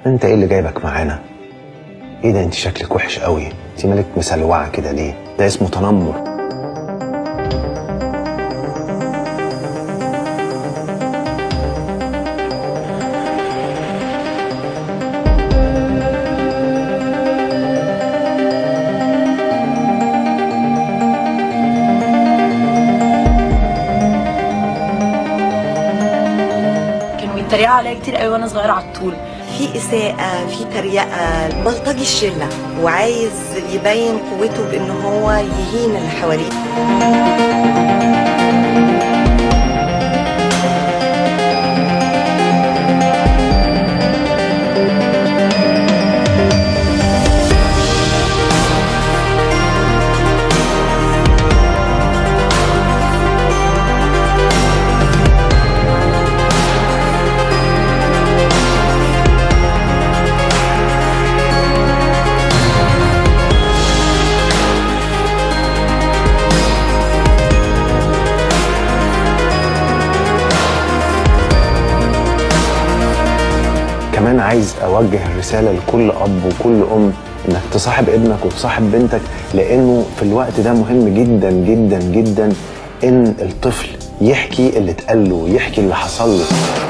انت ايه اللي جايبك معانا ايه ده انت شكلك وحش قوي انت مالك مسلوعه كده ليه ده اسمه تنمر كانوا بيتريقوا عليا كتير قوي وانا صغيره على الطول في إساءة في تريقة بلطجي الشلة وعايز يبين قوته بإن هو يهين اللي حواليه كمان عايز اوجه الرساله لكل اب وكل ام انك تصاحب ابنك وتصاحب بنتك لانه في الوقت ده مهم جدا جدا جدا ان الطفل يحكي اللي اتقال له يحكي اللي حصل له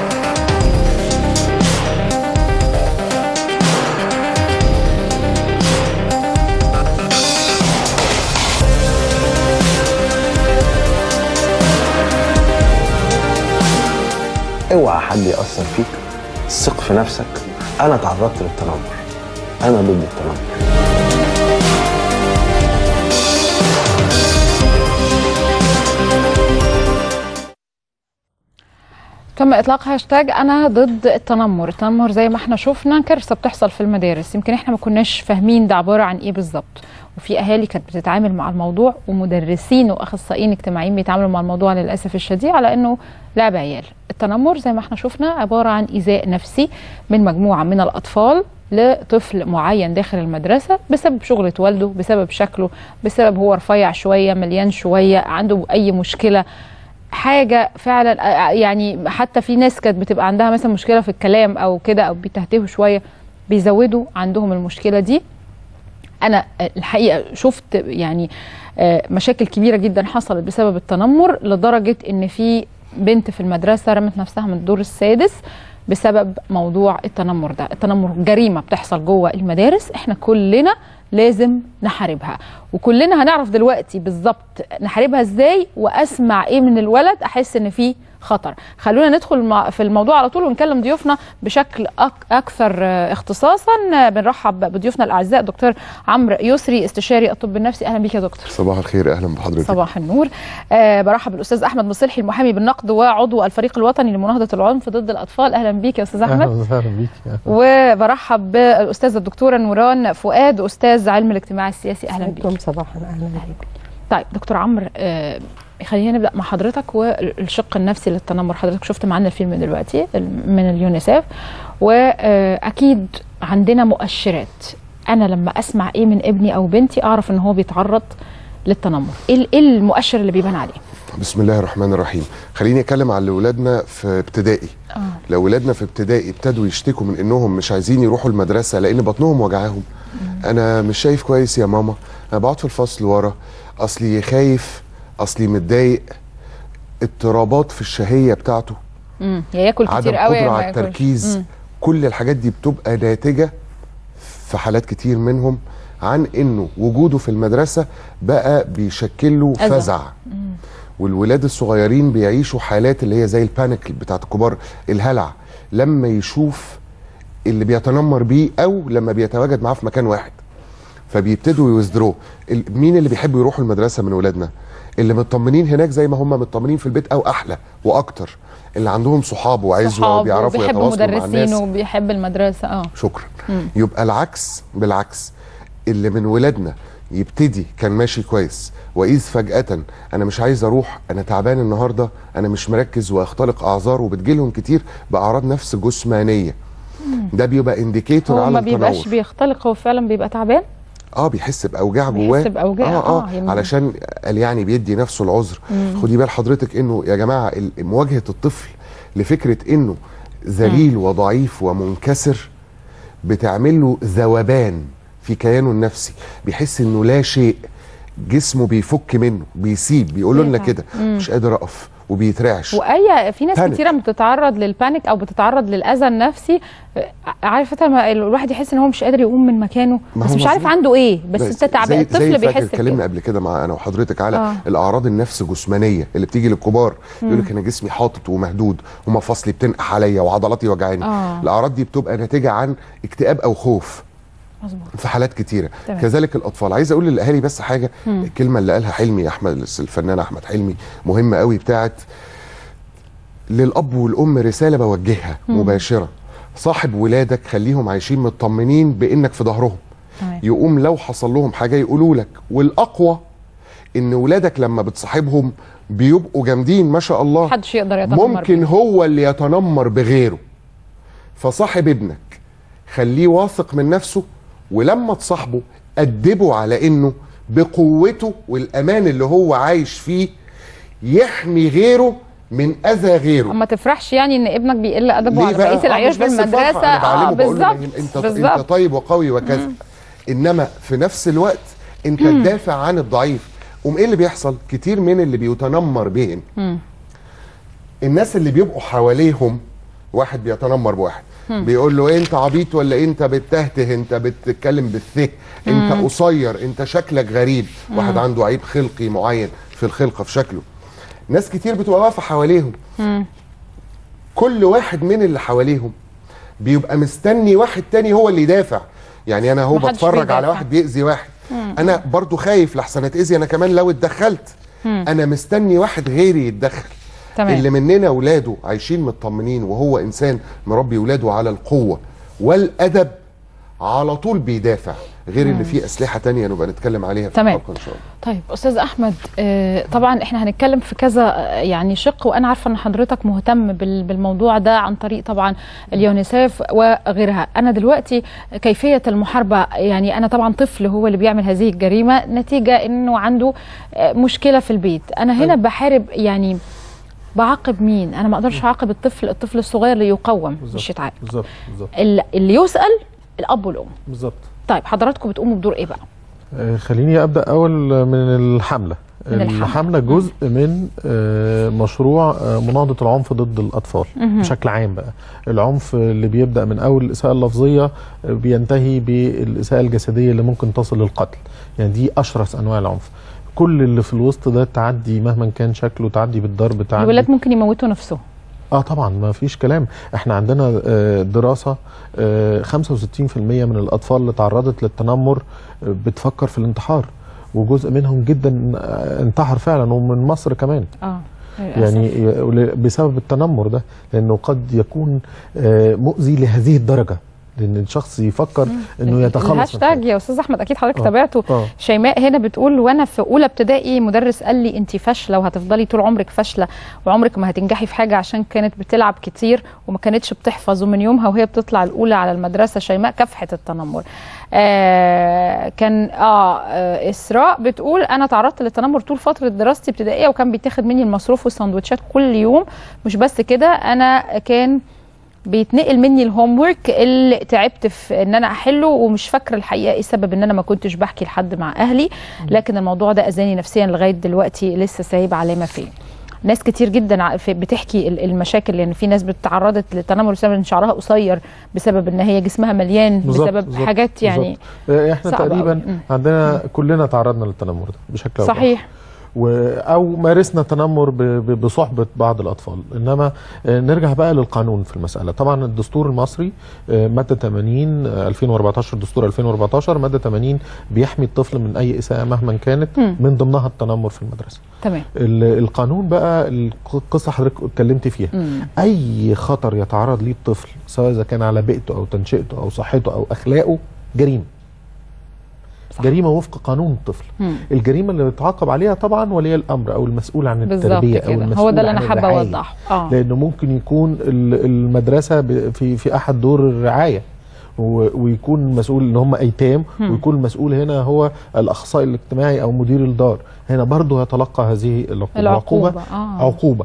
اوعى حد ياثر فيك ثق في نفسك انا تعرضت للتنمر انا ضد التنمر تم اطلاق هاشتاج انا ضد التنمر التنمر زي ما احنا شفنا كارثه بتحصل في المدارس يمكن احنا ما كناش فاهمين ده عباره عن ايه بالظبط وفي اهالي كانت بتتعامل مع الموضوع ومدرسين واخصائيين اجتماعيين بيتعاملوا مع الموضوع للاسف الشديد على انه لعب عيال التنمر زي ما احنا شفنا عباره عن ايذاء نفسي من مجموعه من الاطفال لطفل معين داخل المدرسة بسبب شغلة والده بسبب شكله بسبب هو رفيع شوية مليان شوية عنده أي مشكلة حاجه فعلا آه، يعني حتى في ناس كانت بتبقى عندها مثلا مشكله في الكلام او كده او بيتهتهوا شويه بيزودوا عندهم المشكله دي انا الحقيقه شفت يعني آه، مشاكل كبيره جدا حصلت بسبب التنمر لدرجه ان في بنت في المدرسه رمت نفسها من الدور السادس بسبب موضوع التنمر ده التنمر جريمه بتحصل جوه المدارس احنا كلنا لازم نحاربها وكلنا هنعرف دلوقتي بالظبط نحاربها ازاي واسمع ايه من الولد احس ان في خطر خلونا ندخل مع- في الموضوع على طول ونكلم ضيوفنا بشكل أك اكثر آه، اختصاصا آه، بنرحب بضيوفنا الاعزاء دكتور عمرو يسري استشاري الطب النفسي اهلا بيك يا دكتور صباح الخير اهلا بحضرتك صباح النور أه برحب بالاستاذ احمد مصلحي المحامي بالنقد وعضو الفريق الوطني لمناهضه العنف ضد الاطفال اهلا بيك يا استاذ احمد اهلا وسهلا بيك وبرحب بالاستاذه الدكتوره نوران فؤاد استاذ علم الاجتماع السياسي اهلا بيك عليكم صباحا اهلا بيك طيب دكتور عمرو آه، خلينا نبدا مع حضرتك والشق النفسي للتنمر حضرتك شفت معانا الفيلم دلوقتي من اليونيسيف واكيد عندنا مؤشرات انا لما اسمع ايه من ابني او بنتي اعرف ان هو بيتعرض للتنمر ايه إيه المؤشر اللي بيبان عليه بسم الله الرحمن الرحيم خليني اتكلم عن اولادنا في ابتدائي آه. لو اولادنا في ابتدائي ابتدوا يشتكوا من انهم مش عايزين يروحوا المدرسه لان بطنهم وجعاهم انا مش شايف كويس يا ماما انا بقعد في الفصل ورا اصلي خايف اصلي متضايق اضطرابات في الشهيه بتاعته امم يا ياكل عدم كتير قوي يا قدره ما على ياكلش. التركيز مم. كل الحاجات دي بتبقى ناتجه في حالات كتير منهم عن انه وجوده في المدرسه بقى بيشكل له أذى. فزع والولاد الصغيرين بيعيشوا حالات اللي هي زي البانيك بتاعت الكبار الهلع لما يشوف اللي بيتنمر بيه او لما بيتواجد معاه في مكان واحد فبيبتدوا يوزدرو ال- مين اللي بيحبوا يروحوا المدرسه من ولادنا اللي مطمنين هناك زي ما هم مطمنين في البيت او احلى واكتر اللي عندهم صحاب وعزوه صحاب وبيعرفوا وبيحب يتواصلوا مع مدرسين الناس وبيحب المدرسه اه شكرا مم. يبقى العكس بالعكس اللي من ولادنا يبتدي كان ماشي كويس واذ فجاه انا مش عايز اروح انا تعبان النهارده انا مش مركز واختلق اعذار وبتجيلهم كتير باعراض نفس جسمانيه ده بيبقى انديكيتور هو على ما بيبقاش التنور بيختلق هو فعلا بيبقى تعبان اه بيحس باوجاع بيحس جواه بأوجاع، اه آه، اه يعني- علشان قال يعني بيدي نفسه العذر مم. خدي بال حضرتك انه يا جماعه ال- مواجهه الطفل لفكره انه ذليل وضعيف ومنكسر بتعمل له ذوبان في كيانه النفسي بيحس انه لا شيء جسمه بيفك منه بيسيب بيقولوا لنا ياه. كده مش قادر اقف وبيترعش واي في ناس بانيك. كتيره بتتعرض للبانيك او بتتعرض للاذى النفسي آه، عارفه لما الواحد يحس ان هو مش قادر يقوم من مكانه ما بس هو مش عارف مظبوط. عنده ايه بس زي- انت تعب زي- زي الطفل فاكر بيحس اتكلمنا بكده قبل كده مع انا وحضرتك على آه. آه. الاعراض النفس جسمانيه اللي بتيجي للكبار يقول لك انا جسمي حاطط ومهدود ومفاصلي بتنقح عليا وعضلاتي وجعاني آه. الاعراض دي بتبقى ناتجه عن اكتئاب او خوف مظبوط في حالات كتيره تمام. كذلك الاطفال عايز اقول للاهالي بس حاجه الكلمه اللي قالها حلمي احمد الفنان احمد حلمي مهمه قوي بتاعت للاب والام رساله بوجهها مباشره صاحب ولادك خليهم عايشين مطمنين بانك في ظهرهم تمام يقوم لو حصل لهم حاجه يقولوا لك والاقوى ان ولادك لما بتصاحبهم بيبقوا جامدين ما شاء الله محدش يقدر يتنمر ممكن بيه. هو اللي يتنمر بغيره فصاحب ابنك خليه واثق من نفسه ولما تصاحبه أدبه على انه بقوته والامان اللي هو عايش فيه يحمي غيره من اذى غيره اما تفرحش يعني ان ابنك بيقل ادبه ليه على بقى؟ بقيه آه، العيال مش في بس فرحة، المدرسه أنا بعلمه اه بقول له بالظبط انت انت بالظبط طيب وقوي وكذا انما في نفس الوقت انت تدافع عن الضعيف قوم ايه اللي بيحصل كتير من اللي بيتنمر بهم الناس اللي بيبقوا حواليهم واحد بيتنمر بواحد بيقول له إيه انت عبيط ولا انت بتهته انت بتتكلم بالثه انت قصير انت شكلك غريب واحد عنده عيب خلقي معين في الخلقه في شكله ناس كتير بتبقى واقفه حواليهم كل واحد من اللي حواليهم بيبقى مستني واحد تاني هو اللي يدافع يعني انا هو محدش بتفرج بيدافع. على واحد بيأذي واحد انا برضو خايف لحسن اتأذي انا كمان لو اتدخلت انا مستني واحد غيري يتدخل تمام. اللي مننا ولاده عايشين مطمنين وهو انسان مربي ولاده على القوه والادب على طول بيدافع غير اللي فيه اسلحه تانية نبقى نتكلم عليها في تمام. الحلقه ان شاء الله طيب استاذ احمد آه، طبعا احنا هنتكلم في كذا آه، يعني شق وانا عارفه ان حضرتك مهتم بال- بالموضوع ده عن طريق طبعا اليونيسيف وغيرها انا دلوقتي كيفيه المحاربه يعني انا طبعا طفل هو اللي بيعمل هذه الجريمه نتيجه انه عنده آه، مشكله في البيت انا هنا بحارب يعني بعاقب مين انا ما اقدرش اعاقب الطفل الطفل الصغير اللي يقوم مش يتعاقب بالظبط بالظبط ال- اللي يسال الاب والام بالظبط طيب حضراتكم بتقوموا بدور ايه بقى آه، خليني ابدا اول من الحمله من الحملة. الحمله جزء من آه، مشروع آه، مناهضه العنف ضد الاطفال بشكل عام بقى العنف اللي بيبدا من اول الاساءه اللفظيه آه، بينتهي بالاساءه الجسديه اللي ممكن تصل للقتل يعني دي اشرس انواع العنف كل اللي في الوسط ده تعدي مهما كان شكله تعدي بالضرب تعدي الولاد ممكن يموتوا نفسهم اه طبعا ما فيش كلام احنا عندنا آه، دراسه آه، 65% من الاطفال اللي تعرضت للتنمر آه، بتفكر في الانتحار وجزء منهم جدا آه، انتحر فعلا ومن مصر كمان اه يعني ي- بسبب التنمر ده لانه قد يكون آه، مؤذي لهذه الدرجه لان الشخص يفكر انه يتخلص من الهاشتاج حاجة. يا استاذ احمد اكيد حضرتك آه. تابعته آه. شيماء هنا بتقول وانا في اولى ابتدائي مدرس قال لي انت فاشله وهتفضلي طول عمرك فاشله وعمرك ما هتنجحي في حاجه عشان كانت بتلعب كتير وما كانتش بتحفظ ومن يومها وهي بتطلع الاولى على المدرسه شيماء كافحت التنمر آه كان آه, اه اسراء بتقول انا تعرضت للتنمر طول فتره دراستي ابتدائيه وكان بيتاخد مني المصروف والسندوتشات كل يوم مش بس كده انا كان بيتنقل مني الهوم ورك اللي تعبت في ان انا احله ومش فاكره الحقيقه ايه السبب ان انا ما كنتش بحكي لحد مع اهلي لكن الموضوع ده اذاني نفسيا لغايه دلوقتي لسه سايب علامه فيه ناس كتير جدا ع- في- بتحكي ال- المشاكل لان في ناس بتعرضت للتنمر بسبب ان شعرها قصير بسبب ان هي جسمها مليان بالظبط، بسبب بالظبط، حاجات يعني بالظبط. آه، احنا صعبة تقريبا أوي. مم. عندنا كلنا تعرضنا للتنمر ده بشكل او بآخر. صحيح و او مارسنا تنمر ب- ب- بصحبه بعض الاطفال انما آه، نرجع بقى للقانون في المساله طبعا الدستور المصري آه، ماده 80 آه، 2014 دستور 2014 ماده 80 بيحمي الطفل من اي اساءه مهما كانت مم. من ضمنها التنمر في المدرسه تمام ال- القانون بقى القصه حضرتك اتكلمت فيها مم. اي خطر يتعرض ليه الطفل سواء اذا كان على بيئته او تنشئته او صحته او اخلاقه جريمه صح. جريمه وفق قانون الطفل مم. الجريمه اللي بيتعاقب عليها طبعا ولي الامر او المسؤول عن بالظبط التربيه او كده المسؤول هو ده اللي عن انا حابه الرعاية. اوضحه اه لانه ممكن يكون ال- المدرسه ب- في في احد دور الرعايه و- ويكون المسؤول ان هم ايتام هم. ويكون المسؤول هنا هو الاخصائي الاجتماعي او مدير الدار هنا برضه يتلقى هذه العقوبه العقوبه اه عقوبه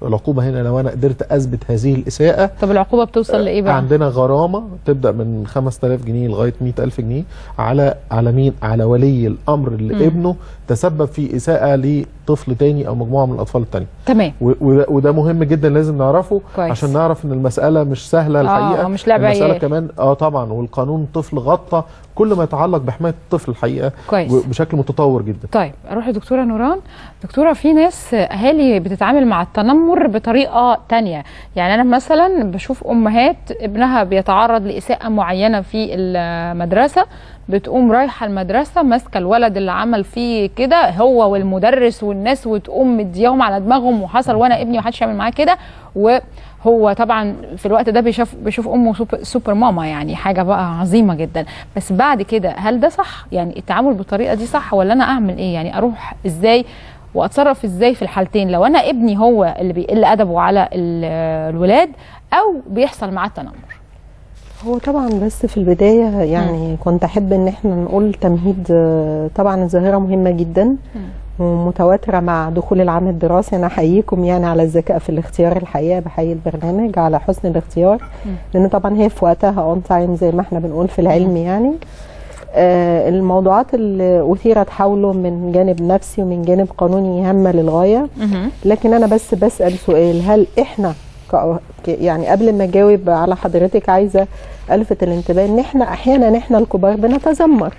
العقوبه هنا لو انا قدرت اثبت هذه الاساءه طب العقوبه بتوصل لايه بقى عندنا غرامه تبدا من 5000 جنيه لغايه 100000 جنيه على على مين على ولي الامر اللي مم. ابنه تسبب في اساءه لطفل تاني او مجموعه من الاطفال التانية تمام و- وده, وده مهم جدا لازم نعرفه كويس. عشان نعرف ان المساله مش سهله الحقيقه آه، مش لعب المساله عيال. كمان اه طبعا والقانون طفل غطى كل ما يتعلق بحمايه الطفل الحقيقه كويس. بشكل متطور جدا طيب اروح لدكتوره نوران دكتوره في ناس اهالي بتتعامل مع التنمر بطريقه تانية يعني انا مثلا بشوف امهات ابنها بيتعرض لاساءه معينه في المدرسه بتقوم رايحه المدرسه ماسكه الولد اللي عمل فيه كده هو والمدرس والناس وتقوم مدياهم على دماغهم وحصل وانا ابني محدش يعمل معاه كده وهو طبعا في الوقت ده بيشوف بيشوف امه سوبر, سوبر ماما يعني حاجه بقى عظيمه جدا بس بعد كده هل ده صح يعني التعامل بالطريقه دي صح ولا انا اعمل ايه يعني اروح ازاي واتصرف ازاي في الحالتين لو انا ابني هو اللي بيقل ادبه على ال- الولاد او بيحصل معاه التنمر هو طبعا بس في البداية يعني كنت أحب إن احنا نقول تمهيد آه، طبعا الظاهرة مهمة جدا ومتواترة مع دخول العام الدراسي أنا أحييكم يعني على الذكاء في الاختيار الحقيقة بحيي البرنامج على حسن الاختيار لأن طبعا هي في وقتها أون تايم زي ما احنا بنقول في العلم يعني آه، الموضوعات اللي أثيرت حوله من جانب نفسي ومن جانب قانوني هامة للغاية لكن انا بس بسال سؤال هل احنا ك- ك- يعني قبل ما اجاوب على حضرتك عايزه الفت الانتباه ان احنا احيانا احنا الكبار بنتذمر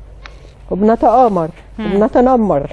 وبنتآمر وبنتنمر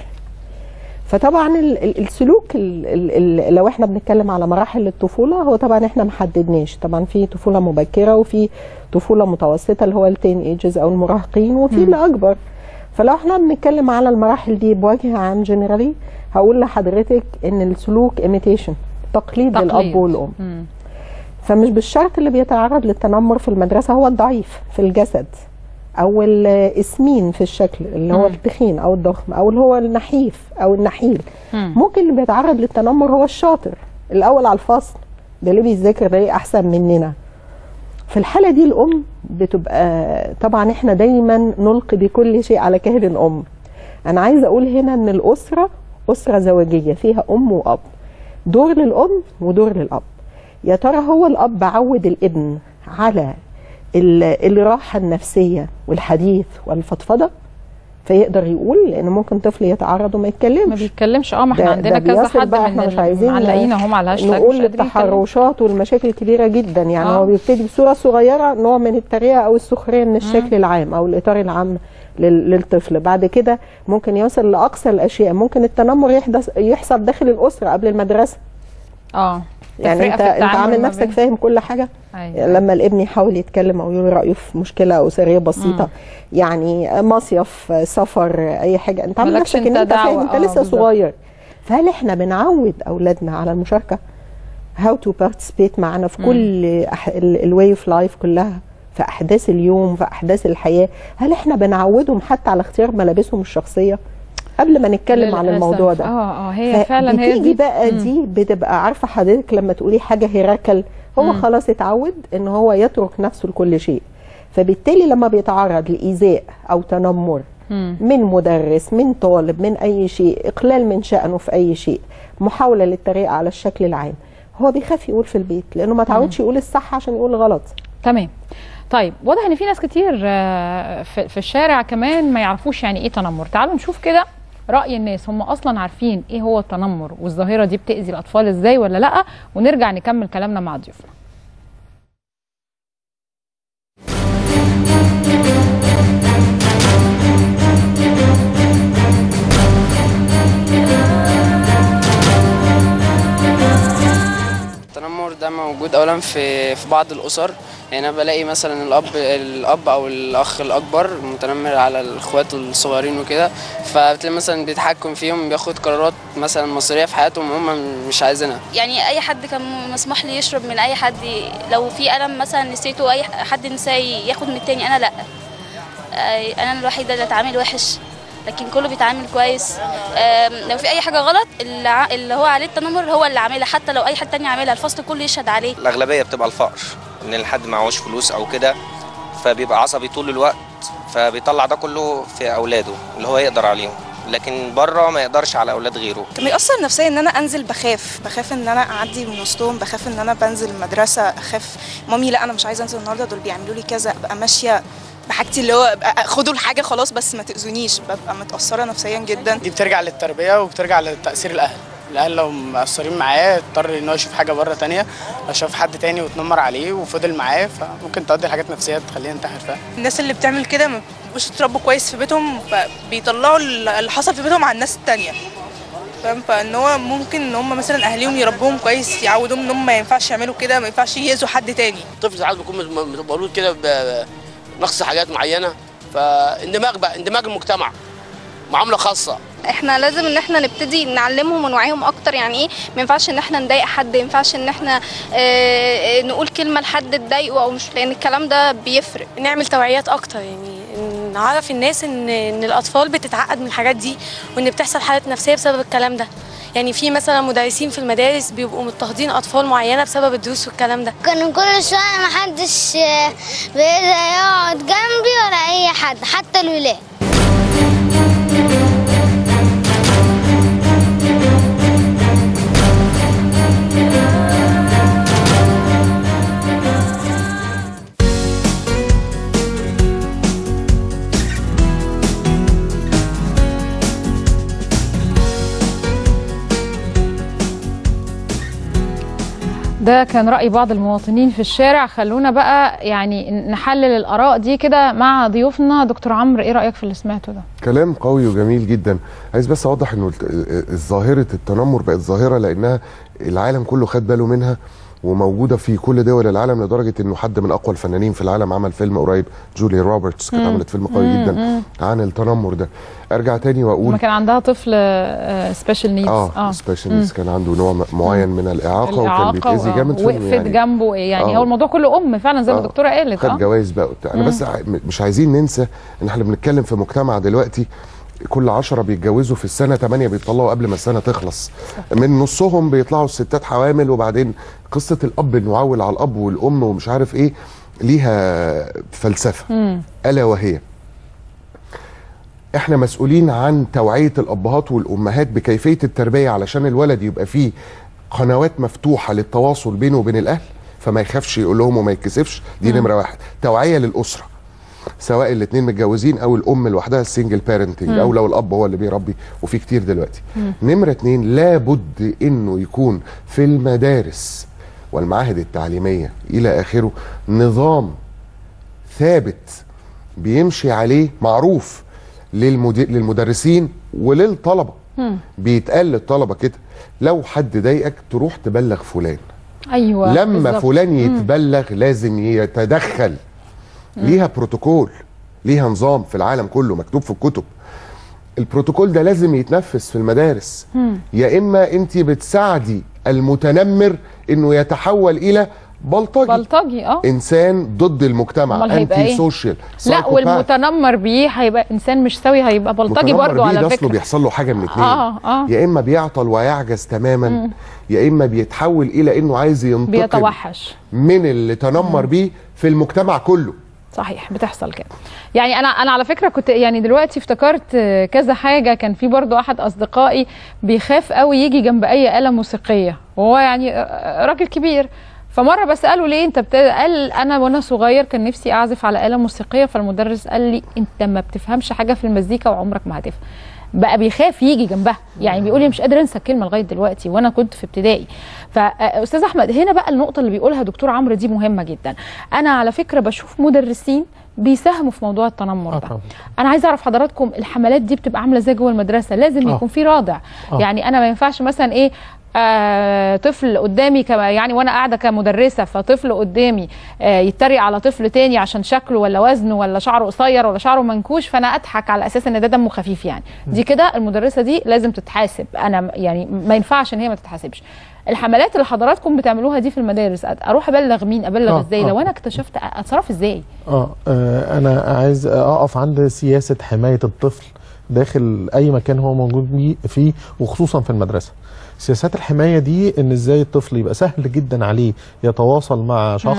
فطبعا ال- ال- السلوك ال- ال- ال- لو احنا بنتكلم على مراحل الطفوله هو طبعا احنا محددناش طبعا في طفوله مبكره وفي طفوله متوسطه اللي هو التين ايجز او المراهقين وفي اللي اكبر فلو احنا بنتكلم على المراحل دي بوجه عام جنرالي هقول لحضرتك ان السلوك ايميتيشن تقليد, تقليد. الاب والام مم. فمش بالشرط اللي بيتعرض للتنمر في المدرسه هو الضعيف في الجسد او الاسمين في الشكل اللي هو مم. التخين او الضخم او اللي هو النحيف او النحيل مم. ممكن اللي بيتعرض للتنمر هو الشاطر الاول على الفصل ده اللي بيذاكر ده اللي احسن مننا في الحاله دي الام بتبقى طبعا احنا دايما نلقي بكل شيء على كاهل الام انا عايزه اقول هنا ان الاسره اسره زواجيه فيها ام واب دور للام ودور للاب يا ترى هو الاب عود الابن على ال- الراحه النفسيه والحديث والفضفضه فيقدر يقول لان ممكن طفل يتعرض وما ما يتكلمش بيتكلمش اه ما احنا ده- عندنا ده كذا بيصل حد بقى من احنا مش عايزين المعلقين اهم على الهاشتاج نقول مش قادرين يتكلموا. التحرشات والمشاكل كبيره جدا يعني آه. هو بيبتدي بصوره صغيره نوع من التريقه او السخريه من الشكل العام او الاطار العام لل- للطفل بعد كده ممكن يوصل لاقصى الاشياء ممكن التنمر يحدث يحصل داخل الاسره قبل المدرسه اه يعني تفرقة انت في انت التعامل عامل ما نفسك بين- فاهم كل حاجه أيوة. لما الابن يحاول يتكلم او يقول رايه في مشكله اسريه بسيطه يعني مصيف سفر اي حاجه انت عامل مالكش نفسك ان انت انت فاهم دعوة. انت آه، لسه بالظبط. صغير فهل احنا بنعود اولادنا على المشاركه هاو تو بارتيسيبيت معانا في كل الواي اوف لايف كلها في احداث اليوم في احداث الحياه هل احنا بنعودهم حتى على اختيار ملابسهم الشخصيه قبل ما نتكلم عن للأسف. الموضوع ده اه اه هي فعلا هي بتيجي دي بقى مم. دي بتبقى عارفه حضرتك لما تقولي حاجه هيراكل هو مم. خلاص اتعود ان هو يترك نفسه لكل شيء فبالتالي لما بيتعرض لايذاء او تنمر مم. من مدرس من طالب من اي شيء اقلال من شانه في اي شيء محاوله للتريقه على الشكل العام هو بيخاف يقول في البيت لانه ما تعودش يقول الصح عشان يقول غلط تمام طيب واضح ان في ناس كتير آه، في في الشارع كمان ما يعرفوش يعني ايه تنمر تعالوا نشوف كده راي الناس هم اصلا عارفين ايه هو التنمر والظاهره دي بتاذي الاطفال ازاي ولا لا ونرجع نكمل كلامنا مع ضيوفنا التنمر ده موجود اولا في في بعض الاسر يعني انا بلاقي مثلا الاب الاب او الاخ الاكبر متنمر على الاخوات الصغيرين وكده فبتلاقي مثلا بيتحكم فيهم بياخد قرارات مثلا مصيريه في حياتهم هم مش عايزينها يعني اي حد كان مسموح لي يشرب من اي حد لو في قلم مثلا نسيته اي حد نساه ياخد من التاني انا لا آه، انا الوحيده اللي اتعامل وحش لكن كله بيتعامل كويس آم، لو في اي حاجه غلط اللي ع- اللي هو عليه التنمر هو اللي عاملها حتى لو اي حد تاني عاملها الفصل كله يشهد عليه الاغلبيه بتبقى الفقر ان الحد معهوش فلوس او كده فبيبقى عصبي طول الوقت فبيطلع ده كله في اولاده اللي هو يقدر عليهم لكن بره ما يقدرش على اولاد غيره كان بيأثر نفسيا ان انا انزل بخاف بخاف ان انا اعدي من وسطهم بخاف ان انا بنزل المدرسه اخاف مامي لا انا مش عايزه انزل النهارده دول بيعملوا لي كذا ابقى ماشيه بحاجتي اللي هو أبقى خدوا الحاجه خلاص بس ما تاذونيش ببقى متاثره نفسيا جدا دي بترجع للتربيه وبترجع لتاثير الاهل الاهل لو مقصرين معاه اضطر ان هو يشوف حاجه بره تانية لو شاف حد تاني واتنمر عليه وفضل معاه فممكن تؤدي لحاجات نفسيه تخليه ينتحر فاهم الناس اللي بتعمل كده ما بيبقوش اتربوا كويس في بيتهم فبيطلعوا اللي حصل في بيتهم على الناس التانية فاهم فان هو ممكن ان هم مثلا اهاليهم يربوهم كويس يعودوهم ان هم ما ينفعش يعملوا كده ما ينفعش يأذوا حد تاني الطفل ساعات بيكون مولود كده بنقص حاجات معينه فاندماج بقى اندماج المجتمع معامله خاصه احنا لازم ان احنا نبتدي نعلمهم ونوعيهم اكتر يعني ايه ما ينفعش ان احنا نضايق حد ما ينفعش ان احنا اه نقول كلمه لحد تضايقه او مش لان الكلام ده بيفرق نعمل توعيات اكتر يعني نعرف الناس ان ان الاطفال بتتعقد من الحاجات دي وان بتحصل حالات نفسيه بسبب الكلام ده يعني في مثلا مدرسين في المدارس بيبقوا مضطهدين اطفال معينه بسبب الدروس والكلام ده كانوا كل شويه محدش بيقدر يقعد جنبي ولا اي حد حتى الولاد ده كان رأي بعض المواطنين في الشارع خلونا بقى يعني نحلل الآراء دي كده مع ضيوفنا دكتور عمرو ايه رأيك في اللي سمعته ده كلام قوي وجميل جدا عايز بس اوضح انه ظاهره التنمر بقت ظاهره لانها العالم كله خد باله منها وموجوده في كل دول العالم لدرجه انه حد من اقوى الفنانين في العالم عمل فيلم قريب جوليا روبرتس كانت عملت فيلم قوي مم. جدا مم. عن التنمر ده ارجع تاني واقول ما كان عندها طفل سبيشال نيدز اه سبيشال نيدز كان عنده نوع م- معين من الاعاقه وكان بيتاذي جامد في وقفت يعني جنبه يعني آه. هو الموضوع كله ام فعلا زي ما آه. الدكتوره قالت خد جوائز بقى وبتاع انا مم. بس ع- م- مش عايزين ننسى ان احنا بنتكلم في مجتمع دلوقتي كل عشرة بيتجوزوا في السنة تمانية بيطلعوا قبل ما السنة تخلص من نصهم بيطلعوا الستات حوامل وبعدين قصة الأب إنه يعول على الأب والأم ومش عارف إيه ليها فلسفة مم. ألا وهي احنا مسؤولين عن توعية الأبهات والأمهات بكيفية التربية علشان الولد يبقى فيه قنوات مفتوحة للتواصل بينه وبين الأهل فما يخافش يقول لهم وما يتكسفش دي مم. نمرة واحد توعية للأسرة سواء الاثنين متجوزين او الام لوحدها السنجل بارنتنج مم. او لو الاب هو اللي بيربي وفي كتير دلوقتي مم. نمرة اتنين لابد انه يكون في المدارس والمعاهد التعليمية الى اخره نظام ثابت بيمشي عليه معروف للمد... للمدرسين وللطلبة بيتقال للطلبة كده لو حد ضايقك تروح تبلغ فلان ايوه لما بالظبط. فلان مم. يتبلغ لازم يتدخل ليها بروتوكول ليها نظام في العالم كله مكتوب في الكتب البروتوكول ده لازم يتنفذ في المدارس مم. يا اما انت بتساعدي المتنمر انه يتحول الى بلطجي بلطجي اه انسان ضد المجتمع امال هيبقى انتي ايه؟ سوشيال لا سايكوباث. والمتنمر بيه هيبقى انسان مش سوي هيبقى بلطجي متنمر برضه بيه على ده اصله فكره بيحصل له حاجه من اتنين اه اه يا اما بيعطل ويعجز تماما مم. يا اما بيتحول الى انه عايز ينتقم بيتوحش من اللي تنمر بيه في المجتمع كله صحيح بتحصل كده يعني انا انا على فكره كنت يعني دلوقتي افتكرت آه، كذا حاجه كان في برضو احد اصدقائي بيخاف قوي يجي جنب اي آلة موسيقيه وهو يعني آه، راجل كبير فمره بساله ليه انت بت... قال انا وانا صغير كان نفسي اعزف على آلة موسيقيه فالمدرس قال لي انت ما بتفهمش حاجه في المزيكا وعمرك ما هتفهم بقى بيخاف يجي جنبها يعني بيقول لي مش قادر انسى الكلمه لغايه دلوقتي وانا كنت في ابتدائي فاستاذ احمد هنا بقى النقطه اللي بيقولها دكتور عمرو دي مهمه جدا انا على فكره بشوف مدرسين بيساهموا في موضوع التنمر ده انا عايزه اعرف حضراتكم الحملات دي بتبقى عامله ازاي جوه المدرسه لازم آه. يكون في رادع آه. يعني انا ما ينفعش مثلا ايه آه طفل قدامي كما يعني وانا قاعده كمدرسه فطفل قدامي آه يتريق على طفل تاني عشان شكله ولا وزنه ولا شعره قصير ولا شعره منكوش فانا اضحك على اساس ان ده دمه خفيف يعني دي كده المدرسه دي لازم تتحاسب انا يعني ما ينفعش ان هي ما تتحاسبش الحملات اللي حضراتكم بتعملوها دي في المدارس اروح ابلغ مين ابلغ آه، ازاي آه. لو انا اكتشفت اتصرف ازاي آه, اه انا عايز اقف عند سياسه حمايه الطفل داخل اي مكان هو موجود بيه- فيه وخصوصا في المدرسه سياسات الحمايه دي ان ازاي الطفل يبقى سهل جدا عليه يتواصل مع شخص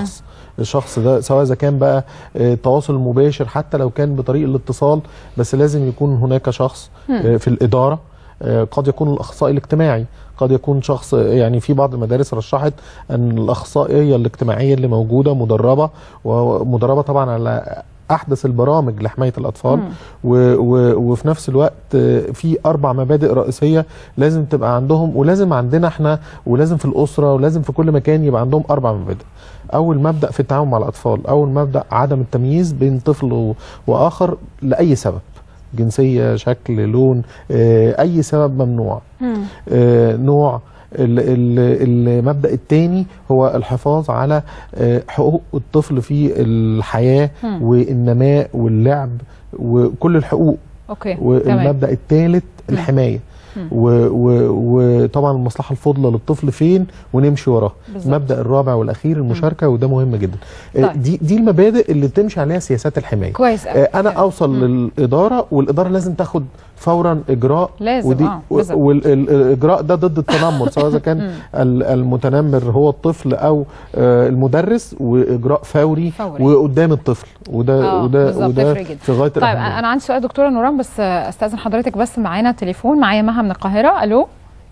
الشخص ده سواء اذا كان بقى آه، تواصل مباشر حتى لو كان بطريق الاتصال بس لازم يكون هناك شخص مم. آه، في الاداره آه، قد يكون الاخصائي الاجتماعي قد يكون شخص يعني في بعض المدارس رشحت ان الاخصائيه الاجتماعيه اللي موجوده مدربه ومدربه طبعا على احدث البرامج لحمايه الاطفال مم. و و وفي نفس الوقت آه، في اربع مبادئ رئيسيه لازم تبقى عندهم ولازم عندنا احنا ولازم في الاسره ولازم في كل مكان يبقى عندهم اربع مبادئ اول مبدا في التعامل مع الاطفال اول مبدا عدم التمييز بين طفل و- واخر لاي سبب جنسيه شكل لون آه، اي سبب ممنوع آه، نوع ال- ال- المبدا الثاني هو الحفاظ على آه، حقوق الطفل في الحياه مم. والنماء واللعب وكل الحقوق اوكي تمام والمبدا الثالث مم. الحمايه مم. و- و- وطبعا المصلحه الفضلى للطفل فين ونمشي وراه بالظبط. المبدا الرابع والاخير المشاركه وده مهم جدا آه، طيب. دي دي المبادئ اللي تمشي عليها سياسات الحمايه كويس أوي. آه، انا اوصل للاداره والاداره لازم تاخد فورا اجراء لازم، ودي آه، بالظبط. والاجراء ده ضد التنمر سواء اذا كان مم. ال- المتنمر هو الطفل او آه، المدرس واجراء فوري, فوري. وقدام الطفل وده آه، وده بالظبط، وده تفرق جدا. في غايه طيب الأهمية. انا عندي سؤال دكتوره نوران بس آه، استاذن حضرتك بس معانا تليفون معايا مها من القاهره الو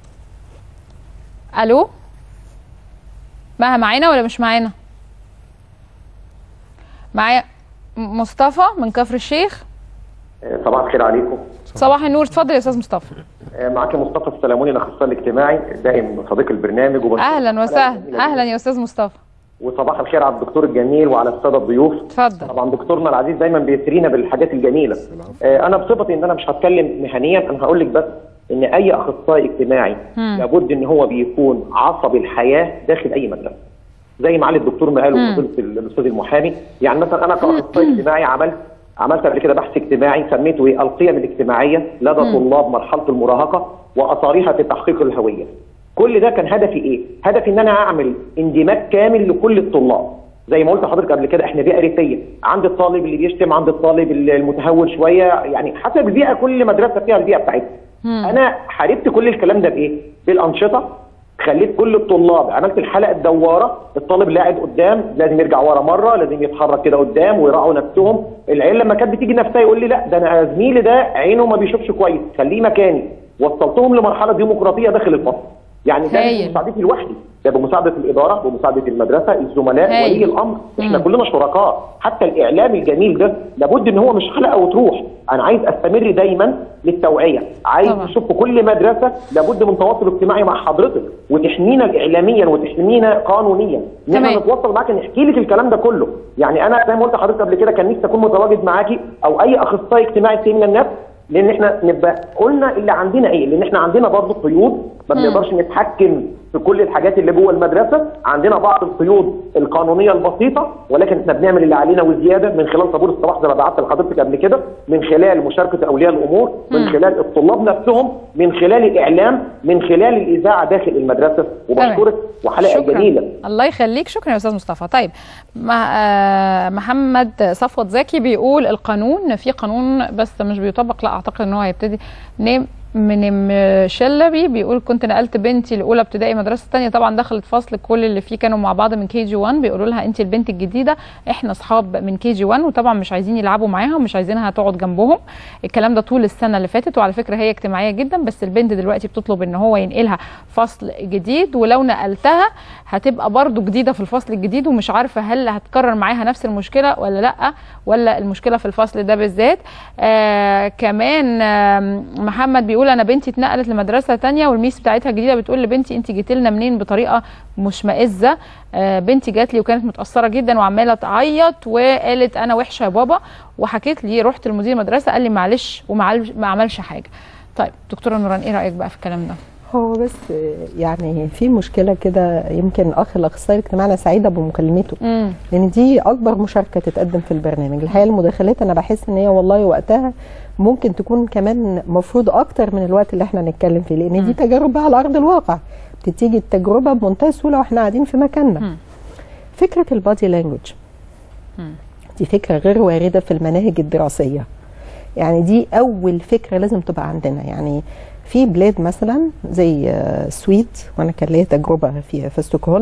الو مها معانا ولا مش معانا معايا م- مصطفى من كفر الشيخ صباح الخير عليكم صباح النور اتفضل يا استاذ مصطفى معك مصطفى السلاموني الاخصائي الاجتماعي دائم صديق البرنامج وبشكر اهلا وسهلا اهلا يا استاذ مصطفى وصباح الخير على الدكتور الجميل وعلى الساده الضيوف اتفضل طبعا دكتورنا العزيز دايما بيسرينا بالحاجات الجميله آه، انا بصفتي ان انا مش هتكلم مهنيا انا هقول لك بس ان اي اخصائي اجتماعي مم. لابد ان هو بيكون عصب الحياه داخل اي مدرسه زي ما علي الدكتور ما قال مم. وفضيله الاستاذ المحامي يعني مثلا انا كاخصائي اجتماعي عملت عملت قبل كده بحث اجتماعي سميته ايه القيم الاجتماعيه لدى مم. طلاب مرحله المراهقه واثارها في تحقيق الهويه كل ده كان هدفي ايه هدفي ان انا اعمل اندماج كامل لكل الطلاب زي ما قلت لحضرتك قبل كده احنا بيئه ريفيه عند الطالب اللي بيشتم عند الطالب المتهور شويه يعني حسب البيئه كل مدرسه فيها البيئه بتاعتها انا حاربت كل الكلام ده بايه بالانشطه خليت كل الطلاب عملت الحلقه الدواره الطالب اللي قاعد قدام لازم يرجع ورا مره لازم يتحرك كده قدام ويراعوا نفسهم العيال لما كانت بتيجي نفسها يقول لي لا ده انا زميلي ده عينه ما بيشوفش كويس خليه مكاني وصلتهم لمرحله ديمقراطيه داخل الفصل يعني ده هايل. مش مساعدتي لوحدي ده بمساعده الاداره بمساعده المدرسه الزملاء هايل. ولي الامر احنا مم. كلنا شركاء حتى الاعلام الجميل ده لابد ان هو مش حلقه وتروح انا عايز استمر دايما للتوعيه عايز طبعا. اشوف في كل مدرسه لابد من تواصل اجتماعي مع حضرتك وتحمينا اعلاميا وتحمينا قانونيا ان احنا تمام. نتواصل معاك نحكي لك الكلام ده كله يعني انا زي ما قلت لحضرتك قبل كده كان نفسي اكون متواجد معاكي او اي اخصائي اجتماعي تاني من الناس لان احنا نبقى قلنا اللي عندنا ايه لان احنا عندنا برضه قيود ما مم. بنقدرش نتحكم في كل الحاجات اللي جوه المدرسه عندنا بعض القيود القانونيه البسيطه ولكن احنا بنعمل اللي علينا وزياده من خلال طابور الصباح زي ما بعت لحضرتك قبل كده من خلال مشاركه اولياء الامور من مم. خلال الطلاب نفسهم من خلال الاعلام من خلال الاذاعه داخل المدرسه وبشكرك وحلقه شكرا. جميله الله يخليك شكرا يا استاذ مصطفى طيب مع آه، محمد صفوت زكي بيقول القانون في قانون بس مش بيطبق لا اعتقد ان هو هيبتدي نيم من شلبي بيقول كنت نقلت بنتي لاولى ابتدائي مدرسه تانية طبعا دخلت فصل كل اللي فيه كانوا مع بعض من كي جي 1 بيقولوا لها انت البنت الجديده احنا اصحاب من كي جي 1 وطبعا مش عايزين يلعبوا معاها ومش عايزينها تقعد جنبهم الكلام ده طول السنه اللي فاتت وعلى فكره هي اجتماعيه جدا بس البنت دلوقتي بتطلب ان هو ينقلها فصل جديد ولو نقلتها هتبقى برضو جديده في الفصل الجديد ومش عارفه هل هتكرر معاها نفس المشكله ولا لا ولا المشكله في الفصل ده بالذات آه كمان آه محمد بيقول انا بنتي اتنقلت لمدرسه تانية والميس بتاعتها جديده بتقول لبنتي انت جيتي لنا منين بطريقه مشمئزه آه بنتي جات لي وكانت متاثره جدا وعماله تعيط وقالت انا وحشه يا بابا وحكيت لي رحت لمدير المدرسه قال لي معلش وما عملش- ما عملش حاجه طيب دكتوره نوران ايه رايك بقى في الكلام ده هو بس يعني في مشكله كده يمكن اخ الاخصائي الاجتماعي انا سعيده بمكالمته مم. لان دي اكبر مشاركه تتقدم في البرنامج الحقيقه المداخلات انا بحس ان هي والله وقتها ممكن تكون كمان مفروض اكتر من الوقت اللي احنا نتكلم فيه لان دي تجارب بقى على ارض الواقع بتيجي التجربه بمنتهى السهوله واحنا قاعدين في مكاننا فكره البادي لانجوج دي فكره غير وارده في المناهج الدراسيه يعني دي اول فكره لازم تبقى عندنا يعني في بلاد مثلا زي آه، السويد وانا كان ليا تجربه في في ستوكهولم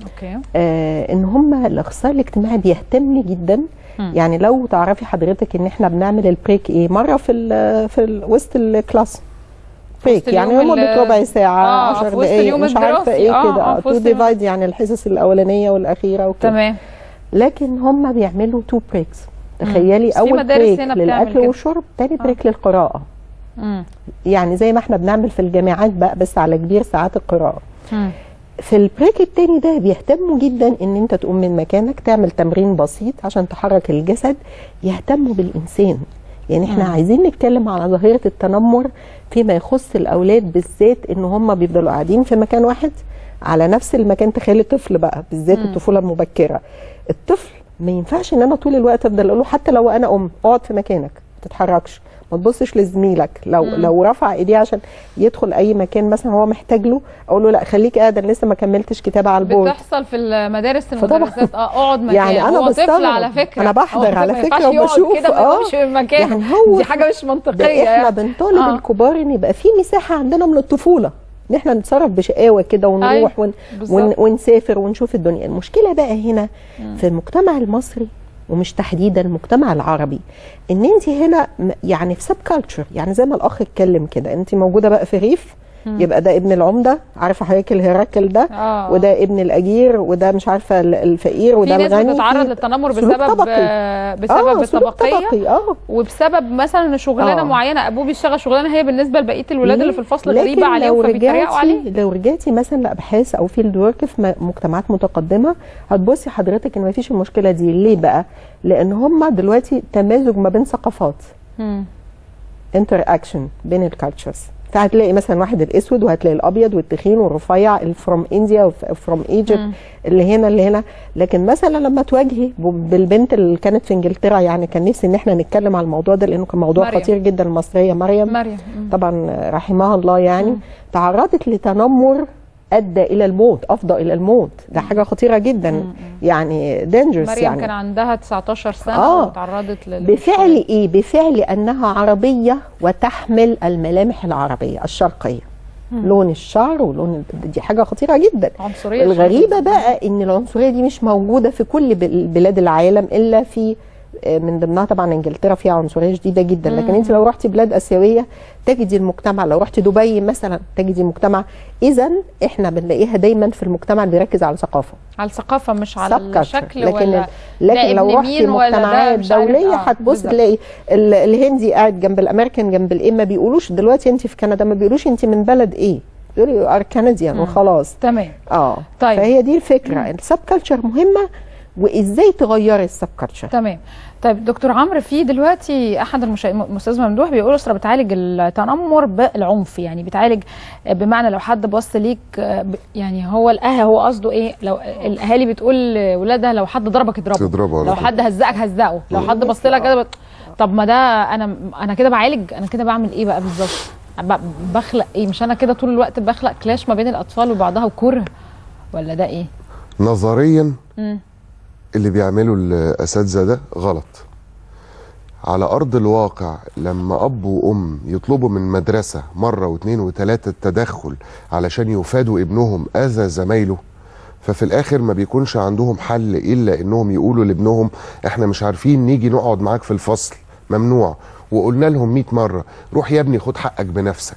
اوكي آه ان هم الاخصائي الاجتماعي بيهتم جدا مم. يعني لو تعرفي حضرتك ان احنا بنعمل البريك ايه مره في ال في ال وسط الكلاس بريك يعني اليوم لمده ال- ربع ساعه آه، 10 في وسط دقائق اليوم مش عارفه الدراسي. ايه آه، كده آه، في تو وسط اليوم. ديفايد يعني الحصص الاولانيه والاخيره وكده تمام لكن هم بيعملوا تو بريكس تخيلي بس في اول مدارس بريك هنا بتعمل للاكل كده. والشرب تاني بريك للقراءه مم. يعني زي ما احنا بنعمل في الجامعات بقى بس على كبير ساعات القراءه مم. في البريك التاني ده بيهتموا جدا ان انت تقوم من مكانك تعمل تمرين بسيط عشان تحرك الجسد يهتموا بالانسان يعني احنا مم. عايزين نتكلم على ظاهره التنمر فيما يخص الاولاد بالذات ان هم بيفضلوا قاعدين في مكان واحد على نفس المكان تخيلي طفل بقى بالذات مم. الطفوله المبكره الطفل ما ينفعش ان انا طول الوقت افضل اقول له حتى لو انا ام اقعد في مكانك ما تتحركش ما تبصش لزميلك لو مم. لو رفع ايديه عشان يدخل اي مكان مثلا هو محتاج له اقول له لا خليك قاعد انا لسه ما كملتش كتابه على البورد بتحصل في المدارس فطبعا- المدرسات اه اقعد مكان يعني أنا هو طفل بستغرب. على فكره أنا بحضر هو على ما فكرة ينفعش يقعد وبشوف، كده ما آه. يقعدش في مكان يعني هو دي حاجه مش منطقيه ده احنا يعني. بنطالب آه. الكبار ان يبقى في مساحه عندنا من الطفوله ان احنا نتصرف بشقاوه كده ونروح أيوة، ون بالظبط. ون ونسافر ونشوف الدنيا المشكله بقى هنا في المجتمع المصري ومش تحديدا المجتمع العربي ان انت هنا م- يعني في سب كلتشر يعني زي ما الاخ اتكلم كده انت موجوده بقى في ريف مم. يبقى ده ابن العمده عارفه حضرتك الهركل ده آه. وده ابن الاجير وده مش عارفه ال- الفقير في وده ناس الغني بتتعرض في للتنمر سلوك بسبب طبقي. آه، بسبب آه، سلوك الطبقيه طبقي اه وبسبب مثلا شغلانه آه. معينه ابوه بيشتغل شغلانه هي بالنسبه لبقيه الولاد ليه؟ اللي في الفصل لكن غريبه عليه لو فبيتريقوا رجعتي عليه لو رجعتي مثلا لابحاث او فيلد ورك في م- مجتمعات متقدمه هتبصي حضرتك ان مفيش المشكله دي ليه بقى؟ لان هم دلوقتي تمازج ما بين ثقافات مم. انتر اكشن بين الكالتشرز فهتلاقي مثلا واحد الاسود وهتلاقي الابيض والتخين والرفيع فروم انديا وفروم ايجيبت مم. اللي هنا اللي هنا لكن مثلا لما تواجهي ب- بالبنت اللي كانت في انجلترا يعني كان نفسي ان احنا نتكلم على الموضوع ده لانه كان موضوع مريم. خطير جدا المصريه مريم مريم مم. طبعا رحمها الله يعني تعرضت لتنمر ادى الى الموت افضى الى الموت ده حاجه خطيره جدا يعني دينجرس مريم يعني كان عندها 19 سنه آه. وتعرضت لل بفعل ايه بفعل انها عربيه وتحمل الملامح العربيه الشرقيه مم. لون الشعر ولون دي حاجه خطيره جدا عنصريه الغريبه بقى ان العنصريه دي مش موجوده في كل بل- بلاد العالم الا في آه، من ضمنها طبعا انجلترا فيها عنصريه شديده جدا لكن مم. انت لو رحتي بلاد اسيويه تجدي المجتمع لو رحتي دبي مثلا تجدي مجتمع اذا احنا بنلاقيها دايما في المجتمع اللي بيركز على الثقافه على الثقافه مش على Subculture. الشكل لكن ولا لكن ده لو ابن رحتي مين ولا ده مجتمعات مش عارف- دوليه آه، هتبص بالظبط. تلاقي ال- الهندي قاعد جنب الامريكان جنب الايه ما بيقولوش دلوقتي انت في كندا ما بيقولوش انت من بلد ايه بيقولوا ار كنديان مم. وخلاص تمام اه طيب. فهي دي الفكره السب كلتشر مهمه وازاي تغيري السب كلتشر تمام طيب دكتور عمرو في دلوقتي احد المشا... الاستاذ ممدوح بيقول اسره بتعالج التنمر بالعنف يعني بتعالج بمعنى لو حد بص ليك ب- يعني هو الاهل هو قصده ايه لو الاهالي بتقول لاولادها لو حد ضربك اضربه تضربه على لو طول. حد هزقك هزقه لو حد بص لك كده بت- طب ما ده انا انا كده بعالج انا كده بعمل ايه بقى بالظبط ب- بخلق ايه مش انا كده طول الوقت بخلق كلاش ما بين الاطفال وبعضها وكره ولا ده ايه نظريا مم. اللي بيعمله الاساتذه ده غلط على ارض الواقع لما اب وام يطلبوا من مدرسه مره واثنين وثلاثه التدخل علشان يفادوا ابنهم اذى زمايله ففي الاخر ما بيكونش عندهم حل الا انهم يقولوا لابنهم احنا مش عارفين نيجي نقعد معاك في الفصل ممنوع وقلنا لهم 100 مره روح يا ابني خد حقك بنفسك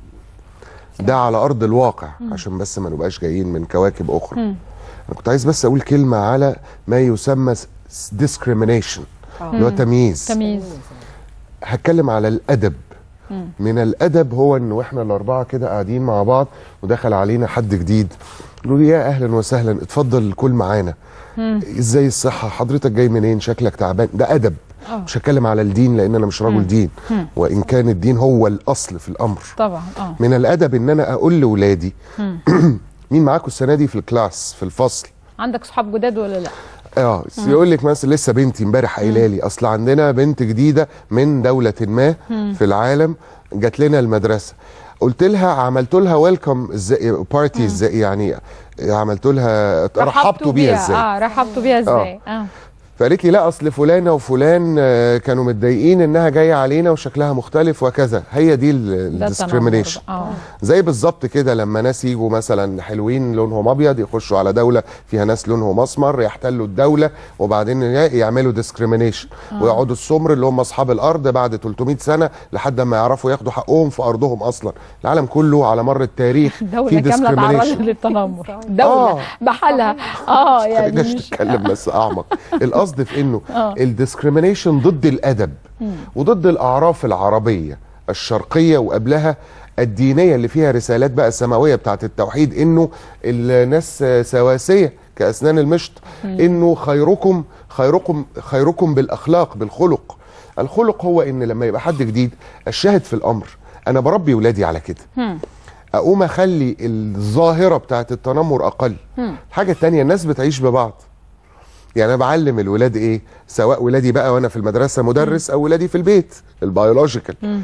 ده على ارض الواقع عشان بس ما نبقاش جايين من كواكب اخرى مم. انا كنت عايز بس اقول كلمه على ما يسمى discrimination اللي هو مم. تمييز تمييز هتكلم على الادب مم. من الادب هو ان واحنا الاربعه كده قاعدين مع بعض ودخل علينا حد جديد يقولوا لي يا اهلا وسهلا اتفضل الكل معانا مم. ازاي الصحه حضرتك جاي منين شكلك تعبان ده ادب آه. مش هتكلم على الدين لان انا مش مم. رجل دين مم. وان كان الدين هو الاصل في الامر طبعا اه من الادب ان انا اقول لاولادي مم. مين معاكم السنه دي في الكلاس في الفصل عندك صحاب جداد ولا لا اه مم. يقول لك مثلا لسه بنتي امبارح قايله لي اصل عندنا بنت جديده من دوله ما مم. في العالم جات لنا المدرسه قلت لها عملت لها ويلكم ازاي بارتي ازاي يعني عملت لها رحبتوا بيها ازاي اه رحبتوا بيها ازاي اه فقالت لي لا اصل فلانه وفلان آه، كانوا متضايقين انها جايه علينا وشكلها مختلف وكذا هي دي ده التنمر الديسكريميشن بقى. اه زي بالظبط كده لما ناس يجوا مثلا حلوين لونهم ابيض يخشوا على دوله فيها ناس لونهم اسمر يحتلوا الدوله وبعدين يعملوا ديسكريميشن آه. ويقعدوا السمر اللي هم اصحاب الارض بعد 300 سنه لحد ما يعرفوا ياخدوا حقهم في ارضهم اصلا العالم كله على مر التاريخ في دولة كاملة تعرضت discrimination. للتنمر دولة آه. بحالها اه يعني خليناش مش نتكلم بس اعمق القصد في انه آه. الديسكريميشن ضد الادب مم. وضد الاعراف العربيه الشرقيه وقبلها الدينيه اللي فيها رسالات بقى السماويه بتاعت التوحيد انه الناس سواسيه كاسنان المشط مم. انه خيركم خيركم خيركم بالاخلاق بالخلق الخلق هو ان لما يبقى حد جديد الشاهد في الامر انا بربي ولادي على كده هم. اقوم اخلي الظاهره بتاعت التنمر اقل هم. الحاجه التانية الناس بتعيش ببعض يعني انا بعلم الولاد ايه سواء ولادي بقى وانا في المدرسه مدرس او ولادي في البيت البيولوجيكال مم.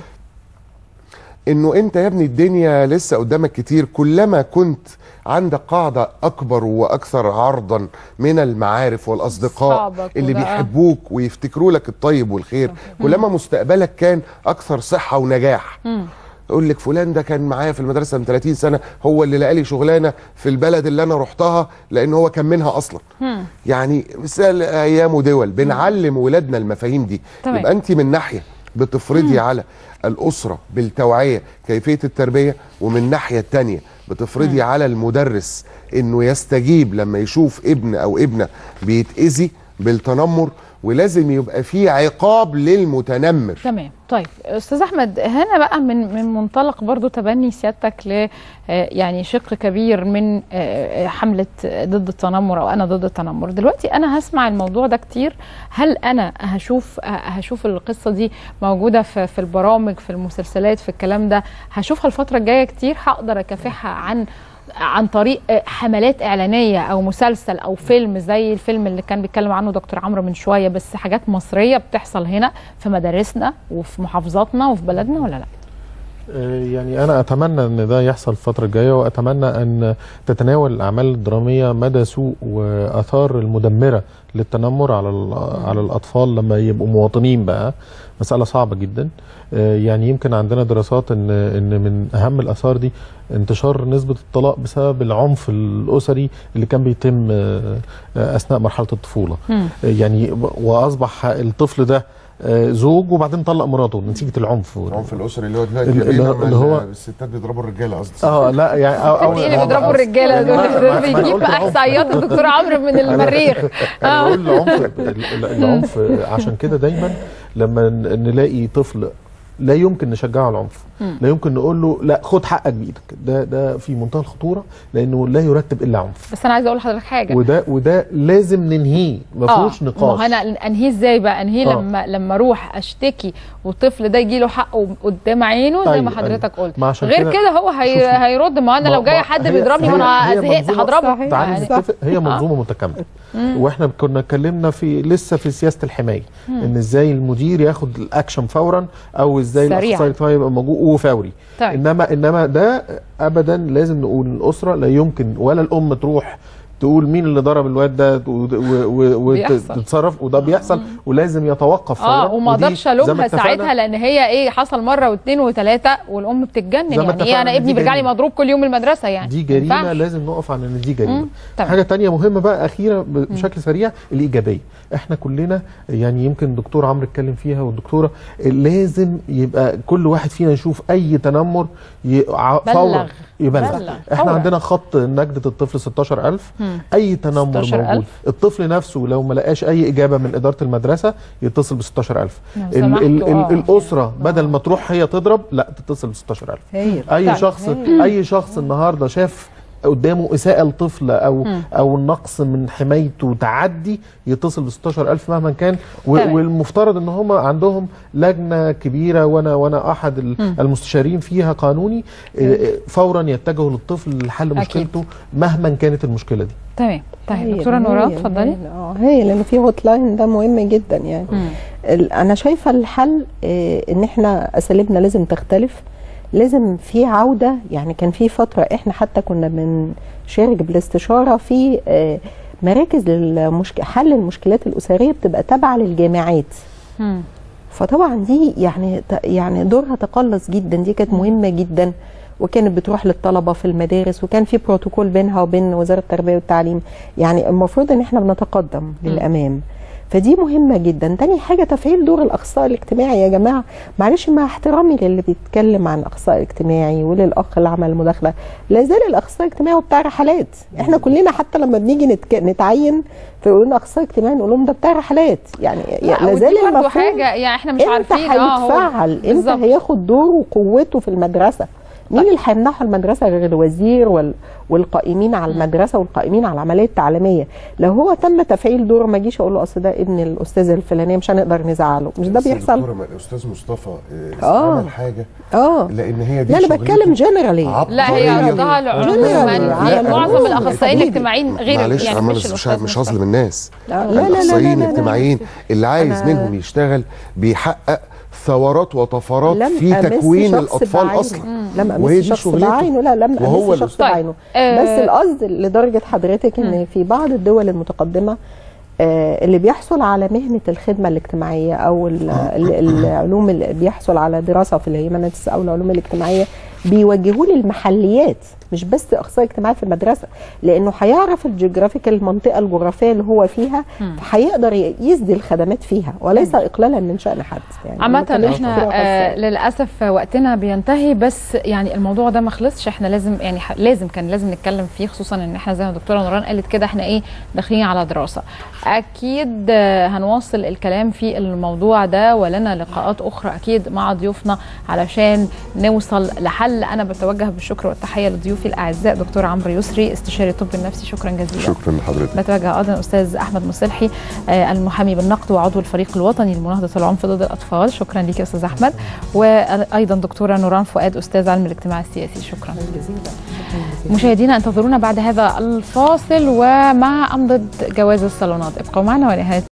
انه انت يا ابني الدنيا لسه قدامك كتير كلما كنت عندك قاعده اكبر واكثر عرضا من المعارف والاصدقاء أصحابك اللي وده. بيحبوك ويفتكروا لك الطيب والخير كلما مستقبلك كان اكثر صحه ونجاح مم. يقول لك فلان ده كان معايا في المدرسه من 30 سنه هو اللي لقى لي شغلانه في البلد اللي انا رحتها لان هو كان منها اصلا هم. يعني مثال ايام ودول بنعلم ولادنا المفاهيم دي تمام. يبقى انت من ناحيه بتفرضي على الاسره بالتوعيه كيفيه التربيه ومن الناحيه الثانيه بتفرضي على المدرس انه يستجيب لما يشوف ابن او ابنه بيتاذي بالتنمر ولازم يبقى في عقاب للمتنمر تمام طيب استاذ احمد هنا بقى من من منطلق برضو تبني سيادتك ل آه، يعني شق كبير من آه، آه، حمله ضد التنمر او انا ضد التنمر دلوقتي انا هسمع الموضوع ده كتير هل انا هشوف آه، هشوف القصه دي موجوده في في البرامج في المسلسلات في الكلام ده هشوفها الفتره الجايه كتير هقدر اكافحها عن عن طريق آه، حملات اعلانيه او مسلسل او فيلم زي الفيلم اللي كان بيتكلم عنه دكتور عمرو من شويه بس حاجات مصريه بتحصل هنا في مدارسنا وفي محافظاتنا وفي بلدنا ولا لا؟ آه، يعني انا اتمنى ان ده يحصل الفتره الجايه واتمنى ان تتناول الاعمال الدراميه مدى سوء واثار المدمره للتنمر على ال- على الاطفال لما يبقوا مواطنين بقى مساله صعبه جدا آه، يعني يمكن عندنا دراسات ان ان من اهم الاثار دي انتشار نسبه الطلاق بسبب العنف الاسري اللي كان بيتم آه، آه، اثناء مرحله الطفوله مم. يعني واصبح الطفل ده آه، زوج وبعدين طلق مراته نتيجه العنف العنف الاسري اللي هو دلوقتي اللي- جايبين اللي- لما اللي هو الستات بيضربوا الرجاله قصدي اه لا يعني أو أو ايه اللي بيضربوا الرجاله دول ما- ما- ما بيجيب قلت عنف. احصائيات الدكتور عمرو من المريخ انا آه. بقول العنف ال- ال- العنف عشان كده دايما لما ن- نلاقي طفل لا يمكن نشجعه على العنف مم. لا يمكن نقول له لا خد حقك بايدك ده ده في منتهى الخطوره لانه لا يرتب الا عنف بس انا عايزه اقول لحضرتك حاجه وده وده لازم ننهيه ما فيهوش ما هو نقاش انا انهيه ازاي بقى انهيه آه. لما لما اروح اشتكي والطفل ده يجي له حقه قدام عينه زي ما أيوة، حضرتك أيوة. قلت ما عشان غير كده- كده هو هي شوفي. هيرد ما انا ما- لو جاي ما- حد هي- بيضربني هي- وانا هي زهقت منظومة- هضربه تعالي يعني. نتفق هي آه. منظومه متكامله مم. واحنا كنا اتكلمنا في لسه في سياسه الحمايه مم. ان ازاي المدير ياخد الاكشن فورا او ازاي سريع. الاخصائي الاجتماعي يبقى موجود وفوري طيب. انما انما ده ابدا لازم نقول الاسره لا يمكن ولا الام تروح تقول مين اللي ضرب الواد ده بيحصل. وتتصرف وده بيحصل ولازم يتوقف فورا اه وما ودي اقدرش زي ما الومها اتفقنا ساعتها لان هي ايه حصل مره واثنين وثلاثه والام بتتجنن زي ما يعني ايه اتفقنا انا إن ابني دي بيرجع لي جريمة. مضروب كل يوم المدرسه يعني دي ما جريمه ينفعش. لازم نقف عن ان دي جريمه مم. تمام. حاجه تانية مهمه بقى اخيره ب- بشكل سريع الايجابيه احنا كلنا يعني يمكن الدكتور عمرو اتكلم فيها والدكتوره لازم يبقى كل واحد فينا يشوف اي تنمر ي- ع- بلغ. فورا يبلغ بلغ. احنا فورا. عندنا خط نجده الطفل 16000 مم. اي تنمر 16,000. موجود الطفل نفسه لو ما لقاش اي اجابه من اداره المدرسه يتصل ب 16000 لو ال- ال- سمحتوا، ال- آه. الاسره بدل ما تروح هي تضرب لا تتصل ب 16000 هايل. اي فعلا. شخص هايل. اي شخص النهارده شاف قدامه اساءه لطفل او مم. او نقص من حمايته تعدي يتصل ب 16000 مهما كان و- تمام. والمفترض ان هم عندهم لجنه كبيره وانا وانا احد ال- مم. المستشارين فيها قانوني آه، آه، فورا يتجهوا للطفل لحل أكيد. مشكلته مهما كانت المشكله دي تمام طيب هايل، دكتوره نوران هايل، اتفضلي هايل. اه هايل لان في هوت لاين ده مهم جدا يعني مم. ال- انا شايفه الحل آه، ان احنا اساليبنا لازم تختلف لازم في عوده يعني كان في فتره احنا حتى كنا بنشارك بالاستشاره في آه، مراكز المشك... حل المشكلات الاسريه بتبقى تابعه للجامعات مم. فطبعا دي يعني يعني دورها تقلص جدا دي كانت مهمه جدا وكانت بتروح للطلبه في المدارس وكان في بروتوكول بينها وبين وزاره التربيه والتعليم يعني المفروض ان احنا بنتقدم للامام فدي مهمه جدا تاني حاجه تفعيل دور الاخصائي الاجتماعي يا جماعه معلش مع احترامي للي بيتكلم عن الاخصائي الاجتماعي وللاخ اللي عمل المداخله لا زال الاخصائي الاجتماعي هو بتاع رحلات احنا كلنا حتى لما بنيجي نتك... نتعين فيقولوا لنا اخصائي اجتماعي نقول لهم ده بتاع رحلات يعني لا لا زال ودي برضه المفهوم حاجه يعني احنا مش امتى عارفين اه هو هيتفعل امتى بالظبط. هياخد دوره وقوته في المدرسه مين اللي هيمنحه المدرسه غير الوزير وال... والقائمين على المدرسه والقائمين على العمليه التعليميه لو هو تم تفعيل دوره ما اجيش اقول له اصل ده ابن الاستاذه الفلانيه مش هنقدر نزعله مش ده بس بيحصل الدكتورة ما الاستاذ مصطفى آه، آه. عمل حاجه اه لان هي دي لا انا شغلته. بتكلم جنرالي لا هي قصدها العلوم لا، معظم لا، الاخصائيين حبيبي. الاجتماعيين غير معلش يعني أنا مش مش مش, الأستاذ مش هظلم الناس لا، لا، لا، لا، الاخصائيين لا، لا، الاجتماعيين اللي عايز أنا- منهم يشتغل بيحقق ثورات وطفرات لم في أمس تكوين شخص الاطفال بعينه. اصلا لم وهي امس دي شخص شغلته. بعينه لا لم وهو امس شخص الأستاذ. بعينه آه. بس القصد لدرجه حضرتك ان في بعض الدول المتقدمه آه، اللي بيحصل على مهنه الخدمه الاجتماعيه او ال- ال- العلوم اللي بيحصل على دراسه في الهيمانيتس او العلوم الاجتماعيه بيوجهوه للمحليات مش بس اخصائي اجتماعي في المدرسه لانه هيعرف الجغرافيكال المنطقه الجغرافيه اللي هو فيها هيقدر ي- يسدي الخدمات فيها وليس اقلالا من شان حد يعني ما عامة بتكلمش احنا بصورة آه خاصة. للاسف وقتنا بينتهي بس يعني الموضوع ده ما خلصش احنا لازم يعني ح- لازم كان لازم نتكلم فيه خصوصا ان احنا زي ما الدكتوره نوران قالت كده احنا ايه داخلين على دراسه اكيد آه هنواصل الكلام في الموضوع ده ولنا لقاءات اخرى اكيد مع ضيوفنا علشان نوصل لحل انا بتوجه بالشكر والتحيه لضيوفي الاعزاء دكتور عمرو يسري استشاري الطب النفسي شكرا جزيلا شكرا لحضرتك بتوجه ايضا استاذ احمد مصلحي آه، المحامي بالنقد وعضو الفريق الوطني لمناهضه العنف ضد الاطفال شكرا ليك يا استاذ احمد وايضا دكتوره نوران فؤاد استاذ علم الاجتماع السياسي شكرا مشاهدينا انتظرونا بعد هذا الفاصل ومع امضه جواز الصالونات ابقوا معنا ونهايه